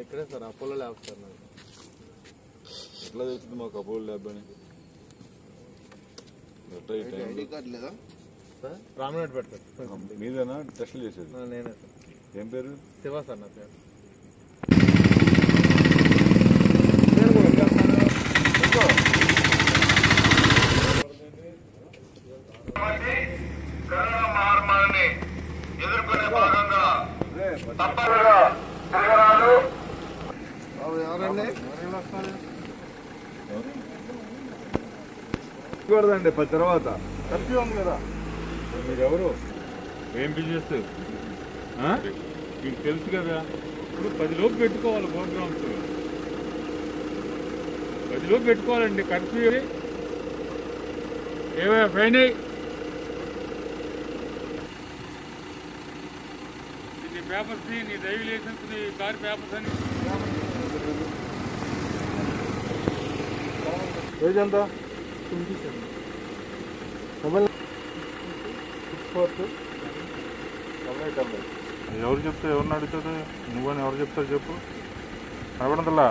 ఇక్కడే sir Apollo lab sir నాది ఎట్లా తెలుస్తుంది మాకు అపోలో ల్యాబ్ అని ఎట్లా ఈ టైంలో? ఐడి కార్డు లేదా సార్ రామనాథ్ పెడతారు మీదేనా టెస్టులు చేసేది నేనే సార్ ఏం పేరు శివ సార్ నా పేరు కరోనా మహమ్మారిని ఎదుర్కొనే భాగంగా తప్పకుండా తిరగరాదు బాబు ఎవరండి కూడదండి పది తర్వాత కర్ఫ్యూ ఉంది కదా మీరెవరు ఏం బిజినెస్ మీకు తెలుసు కదా ఇప్పుడు పది లోపు పెట్టుకోవాలి ప్రోగ్రామ్స్ పది లోపు పెట్టుకోవాలండి కర్ఫ్యూ ఏమైనా ఫైన్ అయ్యి నీ పేపర్స్ నీ డ్రైవింగ్ లైసెన్స్ నీ కార్ పేపర్స్ అన్ని ఏజ్ ఎంత మొబైల్ సిక్స్ ఫోర్ టూ డెబ్బై డెబ్బై ఎవరు చెప్తే ఎవరిని అడుగుతుంది నువ్వని ఎవరు చెప్తారు చెప్పు కనబడతలా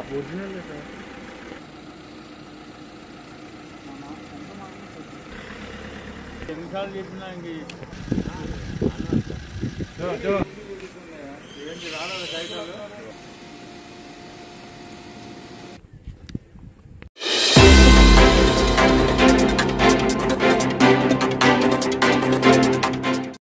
ఎన్నిసార్లు చెప్పినా ఇంక ఏంటి రాలేదు కాగితాలు